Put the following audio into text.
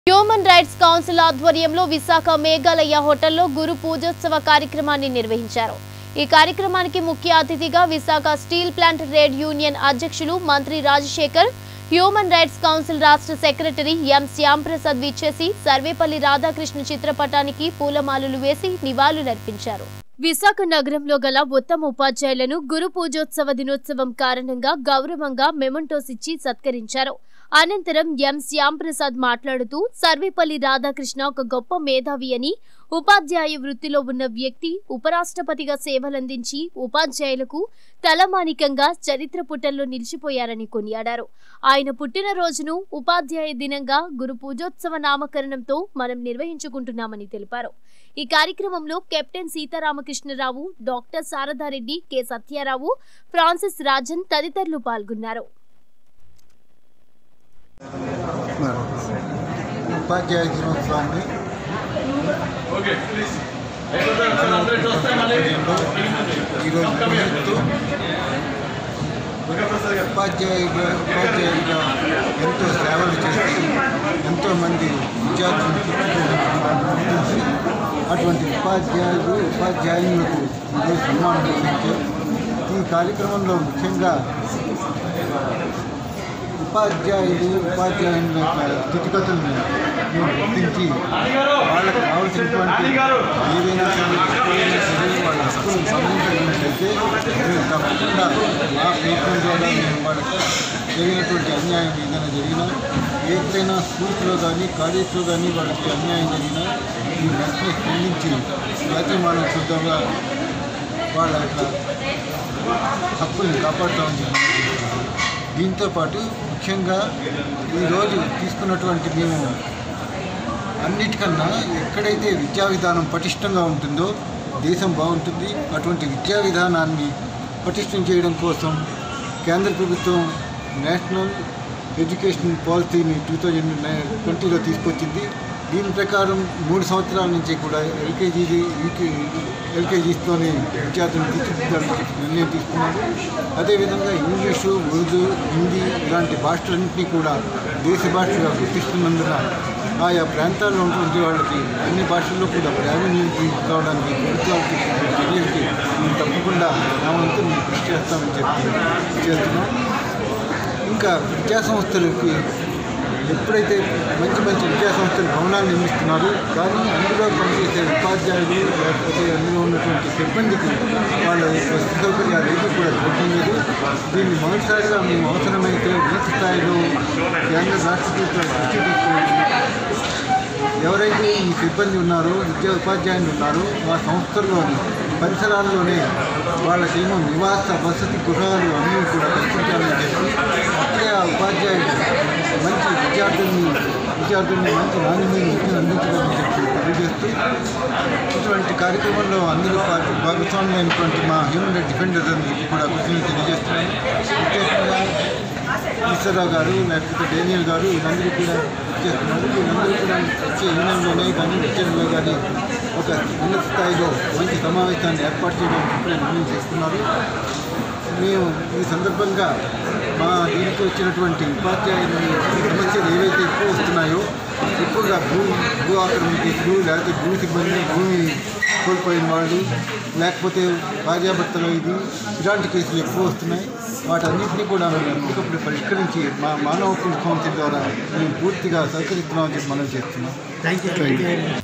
human rights council ఆధ్వర్యంలో విశాఖ మేఘాలయ హోటల్లో గురు పూజోత్సవ కార్యక్రమాన్ని నిర్వహించారు ఈ కార్యక్రమానికి ముఖ్య అతిథిగా Visakha steel plant trade union అధ్యక్షులు Mantri Rajasekhar human rights council రాష్ట్ర సెక్రటరీ ఎం శ్యాంప్రసాద్ విచ్చేసి సర్వేపల్లి రాధాకృష్ణ చిత్రపటానికి పూలమాలలు వేసి నివాళులర్పించారు విశాఖ నగరంలో గల ఉత్తమ ఉపాధ్యాయులను గురు పూజోత్సవ దినోత్సవం కారణంగా గౌరవంగా మెమంటోస్ ఇచ్చి సత్కరించారు అనంతరం ఎం శ్యాంప్రసాద్ మాట్లాడుతూ సర్వేపల్లి రాధాకృష్ణ ఒక గొప్ప మేధావి అని ఉపాధ్యాయ వృత్తిలో ఉన్న వ్యక్తి ఉపరాష్ట్రపతిగా సేవలందించి ఉపాధ్యాయులకు తలమానికంగా చరిత్ర పుటల్లో నిలిచిపోయారని కొనియాడారు ఆయన పుట్టినరోజును ఉపాధ్యాయ దినంగా గురు పూజోత్సవ నామకరణంతో మనం నిర్వహించుకుంటున్నామని తెలిపారు ఈ కార్యక్రమంలో captain Seetharamakrishnarao doctor Saradareddy K Satyarao Francis Rajan తదితరులు పాల్గొన్నారు మరి ఉపాధ్యాయ దినోత్సవాన్ని ఈరోజు నిర్వహిస్తూ ఉపాధ్యాయుగా ఉపాధ్యాయులుగా ఎంతో సేవలు చేసి ఎంతోమంది విద్యార్థులను గుర్తించి అటువంటి ఉపాధ్యాయులు ఉపాధ్యాయులకు ఇదే సన్మానం చేయించారు ఈ కార్యక్రమంలో ముఖ్యంగా ఉపాధ్యాయులు ఉపాధ్యాయుల యొక్క స్థితిగతులను మేము గుర్తించి వాళ్ళకు కావాల్సినటువంటి ఏదైనా సరే ఎక్కడైనా సరే వాళ్ళ హక్కులను సంబంధించినట్లయితే మేము తప్పకుండా మా ప్రయత్నం ద్వారా మేము వాళ్ళకి జరిగినటువంటి అన్యాయం ఏదైనా జరిగినా ఎక్కడైనా స్కూల్స్లో కానీ కాలేజ్లో కానీ వాళ్ళకి అన్యాయం జరిగినా ఈ వెంటనే స్పందించి యాజమాన్య శుద్ధంగా వాళ్ళ యొక్క హక్కుల్ని కాపాడుతామని చెప్పి దీంతో పాటు ముఖ్యంగా ఈరోజు తీసుకున్నటువంటి మేము అన్నిటికన్నా ఎక్కడైతే విద్యా విధానం పటిష్టంగా ఉంటుందో దేశం బాగుంటుంది అటువంటి విద్యా విధానాన్ని పటిష్టం చేయడం కోసం కేంద్ర ప్రభుత్వం నేషనల్ ఎడ్యుకేషన్ పాలసీని టూ థౌజండ్ ట్వంటీలో తీసుకొచ్చింది దీని ప్రకారం మూడు సంవత్సరాల నుంచి కూడా ఎల్కేజీ యూకే ఎల్కేజీస్తోనే విద్యార్థులను తీర్చిదిద్దాలని చెప్పి నిర్ణయం తీసుకున్నారు అదేవిధంగా ఇంగ్లీషు ఉర్దూ హిందీ ఇలాంటి భాషలన్నింటినీ కూడా దేశ భాషగా గుర్తిస్తున్నందున ఆయా ప్రాంతాల్లో ఉన్నటువంటి వాళ్ళకి అన్ని భాషల్లో కూడా ప్రావీణ్యం తీసుకోవడానికి ప్రభుత్వాలు తీసుకున్న చర్యలకి మేము తప్పకుండా నా వంతు మేము కృషి చేస్తామని చెప్పి చేస్తున్నాం ఇంకా విద్యా సంస్థలకి ఎప్పుడైతే మంచి మంచి విద్యా సంస్థలు భవనాలు నిర్మిస్తున్నారు కానీ అందులో పనిచేసే ఉపాధ్యాయులు లేకపోతే అందులో ఉన్నటువంటి సిబ్బందికి వాళ్ళ వసతి సౌకర్యాలు ఏవి కూడా దొరకడం లేదు దీన్ని మొదటిసారిగా మేము అవసరమైతే బూత్ స్థాయిలో కేంద్ర రాష్ట్ర ప్రభుత్వాలు దృష్టి తీసుకుని ఎవరైతే ఈ సిబ్బంది ఉన్నారో విద్యా ఉపాధ్యాయులు ఉన్నారో మా సంస్థల్లోని పరిసరాల్లోనే వాళ్ళకేమో నివాస వసతి గృహాలు అన్నీ కూడా కల్పించాలని చెప్పి అప్పుడే ఆ ఉపాధ్యాయులు మంచి విద్యార్థుల్ని విద్యార్థుల్ని మంచి నాణ్యమైన విద్యను అందించాలని చెప్పి తెలియజేస్తూ ఇటువంటి కార్యక్రమంలో అందరూ పాటు భాగస్వామ్యమైనటువంటి మా హ్యూమన్ రైట్ డిఫెండర్స్ అందరికీ కూడా కృతజ్ఞతలు తెలియజేస్తున్నాను ప్రత్యేకంగా ఈశ్వరరావు గారు లేకపోతే డేనియల్ గారు వీళ్ళందరూ కూడా చేస్తున్నారు వీళ్ళందరూ కూడా వచ్చే యూనియన్లోనే కానీ విద్యలో కానీ ఒక ఉన్నత స్థాయిలో మంచి సమావేశాన్ని ఏర్పాటు చేయడం ఇప్పుడే నిర్ణయం చేసుకున్నారు మేము ఈ సందర్భంగా మా దీనికి వచ్చినటువంటి ఉపాధ్యాయుల సమస్యలు ఏవైతే ఎక్కువ వస్తున్నాయో ఎక్కువగా భూ భూ ఆక్రమణ కేసులు లేకపోతే భూ సిబ్బంది భూమి కోల్పోయిన వాళ్ళు లేకపోతే భార్యాభర్తలు ఇది ఇలాంటి కేసులు ఎక్కువ వస్తున్నాయి వాటన్నింటినీ కూడా మేము ఎప్పటికప్పుడు పరిష్కరించి మా మానవ హక్కుల కౌన్సిల్ ద్వారా మేము పూర్తిగా సహకరిస్తున్నామని చెప్పి మనం చేస్తున్నాం థ్యాంక్ యూ